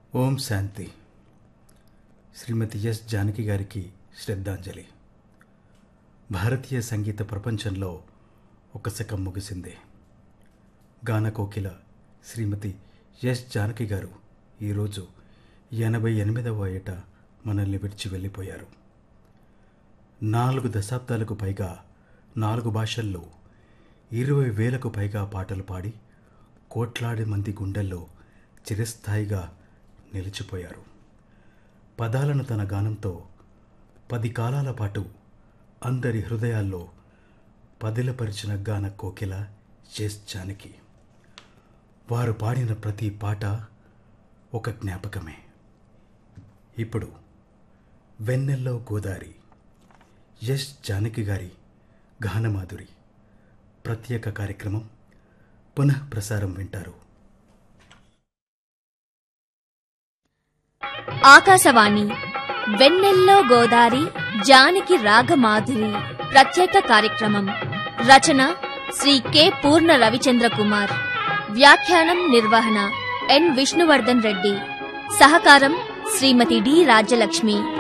ఓం శాంతి శ్రీమతి yes Janaki గారికి శ్రద్ధాంజలి భారతీయ సంగీత ప్రపంచంలో ఒక శకం ముగిసింది గాన కోకిల శ్రీమతి ఎస్ జానకి గారు ఈరోజు ఎనభై ఎనిమిదవ ఏట మనల్ని విడిచి వెళ్ళిపోయారు నాలుగు దశాబ్దాలకు పైగా నాలుగు భాషల్లో ఇరవై వేలకు పైగా పాటలు పాడి కోట్లాది మంది గుండెల్లో చిరస్థాయిగా నిలిచిపోయారు పదాలను తన గానంతో పది కాలాల పాటు అందరి హృదయాల్లో పదిలపరిచిన గాన కోకిల చేస్ జానకి వారు పాడిన ప్రతి పాట ఒక జ్ఞాపకమే ఇప్పుడు వెన్నెల్లో గోదారి ఎస్ జానకి గారి గానమాధురి ప్రత్యేక కార్యక్రమం పునః ప్రసారం వింటారు ఆకాశవాణి వెన్నెల్లో గోదారి జానికి రాగమాధురి ప్రత్యేక కార్యక్రమం రచన శ్రీ కె పూర్ణ రవిచంద్ర కుమార్ వ్యాఖ్యానం నిర్వహణ ఎన్ విష్ణువర్ధన్ రెడ్డి సహకారం శ్రీమతి డి రాజ్యలక్ష్మి